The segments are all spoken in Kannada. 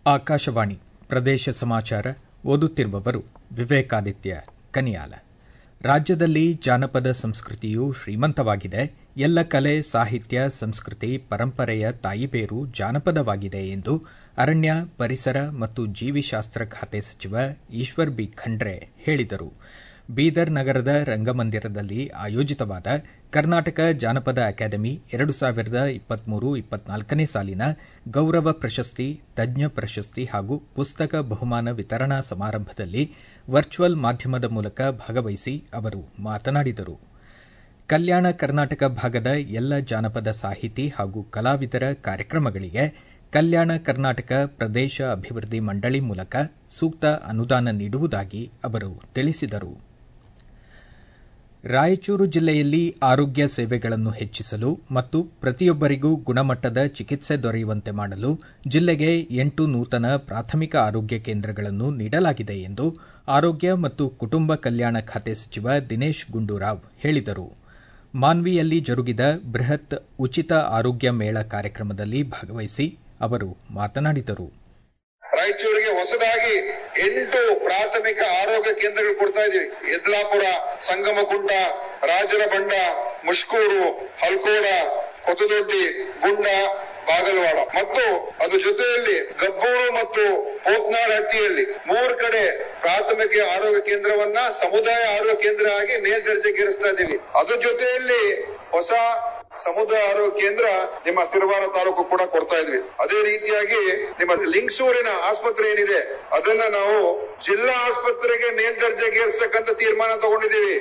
ಆಕಾಶವಾಣಿ ಪ್ರದೇಶ ಸಮಾಚಾರ ಓದುತ್ತಿರುವವರು ವಿವೇಕಾದಿತ್ಯ ಕನಿಯಾಲ ರಾಜ್ಯದಲ್ಲಿ ಜಾನಪದ ಸಂಸ್ಕೃತಿಯು ಶ್ರೀಮಂತವಾಗಿದೆ ಎಲ್ಲ ಕಲೆ ಸಾಹಿತ್ಯ ಸಂಸ್ಕೃತಿ ಪರಂಪರೆಯ ತಾಯಿಬೇರು ಜಾನಪದವಾಗಿದೆ ಎಂದು ಅರಣ್ಯ ಪರಿಸರ ಮತ್ತು ಜೀವಿಶಾಸ್ತ್ರ ಖಾತೆ ಸಚಿವ ಈಶ್ವರ್ ಬಿ ಖಂಡ್ರೆ ಹೇಳಿದರು ಬೀದರ್ ನಗರದ ರಂಗಮಂದಿರದಲ್ಲಿ ಆಯೋಜಿತವಾದ ಕರ್ನಾಟಕ ಜಾನಪದ ಅಕಾಡೆಮಿ ಎರಡು ಸಾವಿರದ ಇಪ್ಪತ್ಮೂರು ಇಪ್ಪತ್ನಾಲ್ಕನೇ ಸಾಲಿನ ಗೌರವ ಪ್ರಶಸ್ತಿ ತಜ್ಞ ಪ್ರಶಸ್ತಿ ಹಾಗೂ ಪುಸ್ತಕ ಬಹುಮಾನ ವಿತರಣಾ ಸಮಾರಂಭದಲ್ಲಿ ವರ್ಚುವಲ್ ಮಾಧ್ಯಮದ ಮೂಲಕ ಭಾಗವಹಿಸಿ ಅವರು ಮಾತನಾಡಿದರು ಕಲ್ಯಾಣ ಕರ್ನಾಟಕ ಭಾಗದ ಎಲ್ಲ ಜಾನಪದ ಸಾಹಿತಿ ಹಾಗೂ ಕಲಾವಿದರ ಕಾರ್ಯಕ್ರಮಗಳಿಗೆ ಕಲ್ಯಾಣ ಕರ್ನಾಟಕ ಪ್ರದೇಶ ಅಭಿವೃದ್ಧಿ ಮಂಡಳಿ ಮೂಲಕ ಸೂಕ್ತ ಅನುದಾನ ನೀಡುವುದಾಗಿ ಅವರು ತಿಳಿಸಿದರು ರಾಯಚೂರು ಜಿಲ್ಲೆಯಲ್ಲಿ ಆರೋಗ್ಯ ಸೇವೆಗಳನ್ನು ಹೆಚ್ಚಿಸಲು ಮತ್ತು ಪ್ರತಿಯೊಬ್ಬರಿಗೂ ಗುಣಮಟ್ಟದ ಚಿಕಿತ್ಸೆ ದೊರೆಯುವಂತೆ ಮಾಡಲು ಜಿಲ್ಲೆಗೆ ಎಂಟು ನೂತನ ಪ್ರಾಥಮಿಕ ಆರೋಗ್ಯ ಕೇಂದ್ರಗಳನ್ನು ನೀಡಲಾಗಿದೆ ಎಂದು ಆರೋಗ್ಯ ಮತ್ತು ಕುಟುಂಬ ಕಲ್ಯಾಣ ಖಾತೆ ಸಚಿವ ದಿನೇಶ್ ಗುಂಡೂರಾವ್ ಹೇಳಿದರು ಮಾನ್ವಿಯಲ್ಲಿ ಜರುಗಿದ ಬೃಹತ್ ಉಚಿತ ಆರೋಗ್ಯ ಮೇಳ ಕಾರ್ಯಕ್ರಮದಲ್ಲಿ ಭಾಗವಹಿಸಿ ಅವರು ಮಾತನಾಡಿದರು ರಾಯಚೂರಿಗೆ ಹೊಸದಾಗಿ ಎಂಟು ಪ್ರಾಥಮಿಕ ಆರೋಗ್ಯ ಕೇಂದ್ರಗಳು ಕೊಡ್ತಾ ಇದೀವಿ ಯದ್ಲಾಪುರ ಸಂಗಮಕುಂಟ ರಾಜರ ಬಂಡ ಮುಷ್ಕೂರು ಹಲ್ಕೋಡ ಕೊತ್ತದೊಡ್ಡಿ ಗುಂಡ ಬಾಗಲವಾಡ ಮತ್ತು ಅದ್ರ ಜೊತೆಯಲ್ಲಿ ಗಬ್ಬೂರು ಮತ್ತು ಹೋತ್ನಾಳಹಟ್ಟಿಯಲ್ಲಿ ಮೂರು ಕಡೆ ಪ್ರಾಥಮಿಕ ಆರೋಗ್ಯ ಕೇಂದ್ರವನ್ನ ಸಮುದಾಯ ಆರೋಗ್ಯ ಕೇಂದ್ರ ಆಗಿ ಮೇಲ್ದರ್ಜೆಗೇರಿಸ್ತಾ ಇದೀವಿ ಅದ್ರ ಜೊತೆಯಲ್ಲಿ ಹೊಸ ಸಮುದಾಯ ಆರೋಗ್ಯ ಕೇಂದ್ರ ನಿಮ್ಮ ಸಿರವಾರ ತಾಲೂಕು ಕೂಡ ಕೊಡ್ತಾ ಇದ್ವಿ ಅದೇ ರೀತಿಯಾಗಿ ನಿಮ್ಮ ಲಿಂಗಸೂರಿನ ಆಸ್ಪತ್ರೆ ಏನಿದೆ ಅದನ್ನ ನಾವು ಜಿಲ್ಲಾ ಆಸ್ಪತ್ರೆಗೆ ಮೇಲ್ದರ್ಜೆಗೇರಿಸತಕ್ಕಂತ ತೀರ್ಮಾನ ತಗೊಂಡಿದ್ದೀವಿ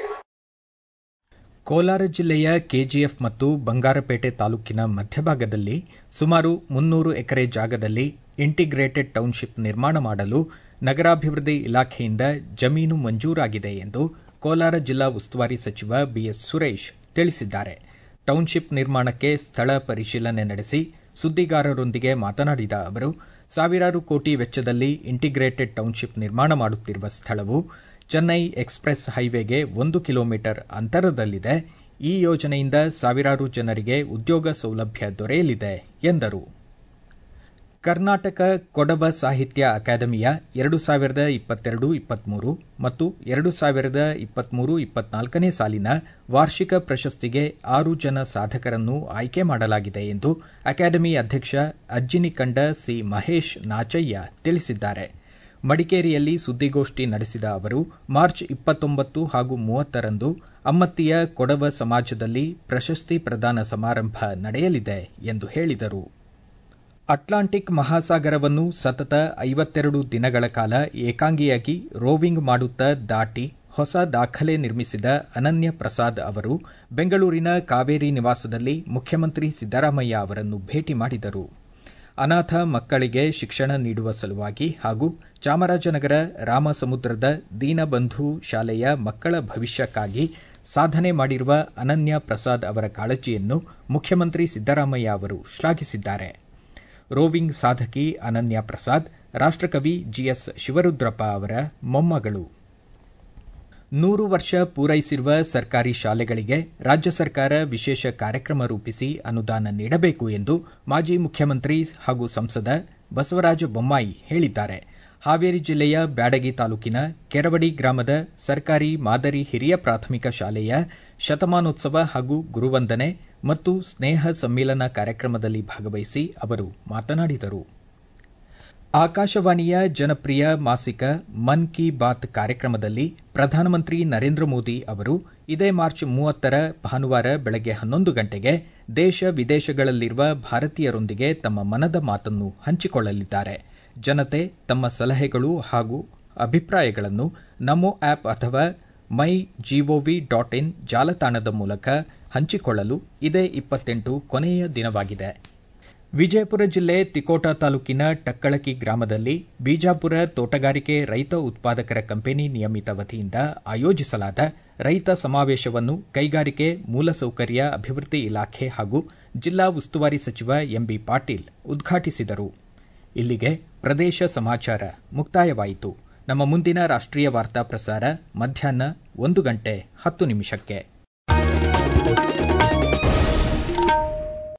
ಕೋಲಾರ ಜಿಲ್ಲೆಯ ಕೆಜಿಎಫ್ ಮತ್ತು ಬಂಗಾರಪೇಟೆ ತಾಲೂಕಿನ ಮಧ್ಯಭಾಗದಲ್ಲಿ ಸುಮಾರು ಮುನ್ನೂರು ಎಕರೆ ಜಾಗದಲ್ಲಿ ಇಂಟಿಗ್ರೇಟೆಡ್ ಟೌನ್ಶಿಪ್ ನಿರ್ಮಾಣ ಮಾಡಲು ನಗರಾಭಿವೃದ್ಧಿ ಇಲಾಖೆಯಿಂದ ಜಮೀನು ಮಂಜೂರಾಗಿದೆ ಎಂದು ಕೋಲಾರ ಜಿಲ್ಲಾ ಉಸ್ತುವಾರಿ ಸಚಿವ ಬಿಎಸ್ ಸುರೇಶ್ ತಿಳಿಸಿದ್ದಾರೆ ಟೌನ್ಶಿಪ್ ನಿರ್ಮಾಣಕ್ಕೆ ಸ್ಥಳ ಪರಿಶೀಲನೆ ನಡೆಸಿ ಸುದ್ದಿಗಾರರೊಂದಿಗೆ ಮಾತನಾಡಿದ ಅವರು ಸಾವಿರಾರು ಕೋಟಿ ವೆಚ್ಚದಲ್ಲಿ ಇಂಟಿಗ್ರೇಟೆಡ್ ಟೌನ್ಶಿಪ್ ನಿರ್ಮಾಣ ಮಾಡುತ್ತಿರುವ ಸ್ಥಳವು ಚೆನ್ನೈ ಎಕ್ಸ್ಪ್ರೆಸ್ ಹೈವೇಗೆ ಒಂದು ಕಿಲೋಮೀಟರ್ ಅಂತರದಲ್ಲಿದೆ ಈ ಯೋಜನೆಯಿಂದ ಸಾವಿರಾರು ಜನರಿಗೆ ಉದ್ಯೋಗ ಸೌಲಭ್ಯ ದೊರೆಯಲಿದೆ ಎಂದರು ಕರ್ನಾಟಕ ಕೊಡಬ ಸಾಹಿತ್ಯ ಅಕಾಡೆಮಿಯ ಎರಡು ಸಾವಿರದ ಇಪ್ಪತ್ತೆರಡು ಇಪ್ಪತ್ಮೂರು ಮತ್ತು ಎರಡು ಸಾವಿರದ ಇಪ್ಪತ್ಮೂರು ಇಪ್ಪತ್ನಾಲ್ಕನೇ ಸಾಲಿನ ವಾರ್ಷಿಕ ಪ್ರಶಸ್ತಿಗೆ ಆರು ಜನ ಸಾಧಕರನ್ನು ಆಯ್ಕೆ ಮಾಡಲಾಗಿದೆ ಎಂದು ಅಕಾಡೆಮಿ ಅಧ್ಯಕ್ಷ ಅಜ್ಜಿನಿಕಂಡ ಸಿ ಮಹೇಶ್ ನಾಚಯ್ಯ ತಿಳಿಸಿದ್ದಾರೆ ಮಡಿಕೇರಿಯಲ್ಲಿ ಸುದ್ದಿಗೋಷ್ಠಿ ನಡೆಸಿದ ಅವರು ಮಾರ್ಚ್ ಇಪ್ಪತ್ತೊಂಬತ್ತು ಹಾಗೂ ಮೂವತ್ತರಂದು ಅಮ್ಮತ್ತಿಯ ಕೊಡವ ಸಮಾಜದಲ್ಲಿ ಪ್ರಶಸ್ತಿ ಪ್ರದಾನ ಸಮಾರಂಭ ನಡೆಯಲಿದೆ ಎಂದು ಹೇಳಿದರು ಅಟ್ಲಾಂಟಿಕ್ ಮಹಾಸಾಗರವನ್ನು ಸತತ ಐವತ್ತೆರಡು ದಿನಗಳ ಕಾಲ ಏಕಾಂಗಿಯಾಗಿ ರೋವಿಂಗ್ ಮಾಡುತ್ತಾ ದಾಟಿ ಹೊಸ ದಾಖಲೆ ನಿರ್ಮಿಸಿದ ಅನನ್ಯ ಪ್ರಸಾದ್ ಅವರು ಬೆಂಗಳೂರಿನ ಕಾವೇರಿ ನಿವಾಸದಲ್ಲಿ ಮುಖ್ಯಮಂತ್ರಿ ಸಿದ್ದರಾಮಯ್ಯ ಅವರನ್ನು ಭೇಟಿ ಮಾಡಿದರು ಅನಾಥ ಮಕ್ಕಳಿಗೆ ಶಿಕ್ಷಣ ನೀಡುವ ಸಲುವಾಗಿ ಹಾಗೂ ಚಾಮರಾಜನಗರ ರಾಮಸಮುದ್ರದ ದೀನಬಂಧು ಶಾಲೆಯ ಮಕ್ಕಳ ಭವಿಷ್ಯಕ್ಕಾಗಿ ಸಾಧನೆ ಮಾಡಿರುವ ಅನನ್ಯ ಪ್ರಸಾದ್ ಅವರ ಕಾಳಜಿಯನ್ನು ಮುಖ್ಯಮಂತ್ರಿ ಸಿದ್ದರಾಮಯ್ಯ ಅವರು ಶ್ಲಾಘಿಸಿದ್ದಾರೆ ರೋವಿಂಗ್ ಸಾಧಕಿ ಅನನ್ಯ ಪ್ರಸಾದ್ ರಾಷ್ಟಕವಿ ಜಿಎಸ್ ಶಿವರುದ್ರಪ್ಪ ಅವರ ಮೊಮ್ಮಗಳು ನೂರು ವರ್ಷ ಪೂರೈಸಿರುವ ಸರ್ಕಾರಿ ಶಾಲೆಗಳಿಗೆ ರಾಜ್ಯ ಸರ್ಕಾರ ವಿಶೇಷ ಕಾರ್ಯಕ್ರಮ ರೂಪಿಸಿ ಅನುದಾನ ನೀಡಬೇಕು ಎಂದು ಮಾಜಿ ಮುಖ್ಯಮಂತ್ರಿ ಹಾಗೂ ಸಂಸದ ಬಸವರಾಜ ಬೊಮ್ಮಾಯಿ ಹೇಳಿದ್ದಾರೆ ಹಾವೇರಿ ಜಿಲ್ಲೆಯ ಬ್ಯಾಡಗಿ ತಾಲೂಕಿನ ಕೆರವಡಿ ಗ್ರಾಮದ ಸರ್ಕಾರಿ ಮಾದರಿ ಹಿರಿಯ ಪ್ರಾಥಮಿಕ ಶಾಲೆಯ ಶತಮಾನೋತ್ಸವ ಹಾಗೂ ಗುರುವಂದನೆ ಮತ್ತು ಸ್ನೇಹ ಸಮ್ಮಿಲನ ಕಾರ್ಯಕ್ರಮದಲ್ಲಿ ಭಾಗವಹಿಸಿ ಅವರು ಮಾತನಾಡಿದರು ಆಕಾಶವಾಣಿಯ ಜನಪ್ರಿಯ ಮಾಸಿಕ ಮನ್ ಕಿ ಬಾತ್ ಕಾರ್ಯಕ್ರಮದಲ್ಲಿ ಪ್ರಧಾನಮಂತ್ರಿ ನರೇಂದ್ರ ಮೋದಿ ಅವರು ಇದೇ ಮಾರ್ಚ್ ಮೂವತ್ತರ ಭಾನುವಾರ ಬೆಳಗ್ಗೆ ಹನ್ನೊಂದು ಗಂಟೆಗೆ ದೇಶ ವಿದೇಶಗಳಲ್ಲಿರುವ ಭಾರತೀಯರೊಂದಿಗೆ ತಮ್ಮ ಮನದ ಮಾತನ್ನು ಹಂಚಿಕೊಳ್ಳಲಿದ್ದಾರೆ ಜನತೆ ತಮ್ಮ ಸಲಹೆಗಳು ಹಾಗೂ ಅಭಿಪ್ರಾಯಗಳನ್ನು ನಮೋ ಆಪ್ ಅಥವಾ ಮೈ ಜಿಒವಿ ಡಾಟ್ ಇನ್ ಜಾಲತಾಣದ ಮೂಲಕ ಹಂಚಿಕೊಳ್ಳಲು ಇದೇ ಇಪ್ಪತ್ತೆಂಟು ಕೊನೆಯ ದಿನವಾಗಿದೆ ವಿಜಯಪುರ ಜಿಲ್ಲೆ ತಿಕೋಟಾ ತಾಲೂಕಿನ ಟಕ್ಕಳಕಿ ಗ್ರಾಮದಲ್ಲಿ ಬಿಜಾಪುರ ತೋಟಗಾರಿಕೆ ರೈತ ಉತ್ಪಾದಕರ ಕಂಪನಿ ನಿಯಮಿತ ವತಿಯಿಂದ ಆಯೋಜಿಸಲಾದ ರೈತ ಸಮಾವೇಶವನ್ನು ಕೈಗಾರಿಕೆ ಮೂಲಸೌಕರ್ಯ ಅಭಿವೃದ್ಧಿ ಇಲಾಖೆ ಹಾಗೂ ಜಿಲ್ಲಾ ಉಸ್ತುವಾರಿ ಸಚಿವ ಎಂಬಿ ಪಾಟೀಲ್ ಉದ್ಘಾಟಿಸಿದರು ಇಲ್ಲಿಗೆ ಪ್ರದೇಶ ಸಮಾಚಾರ ಮುಕ್ತಾಯವಾಯಿತು ನಮ್ಮ ಮುಂದಿನ ರಾಷ್ಟ್ರೀಯ ವಾರ್ತಾ ಪ್ರಸಾರ ಮಧ್ಯಾಹ್ನ ಒಂದು ಗಂಟೆ ಹತ್ತು ನಿಮಿಷಕ್ಕೆ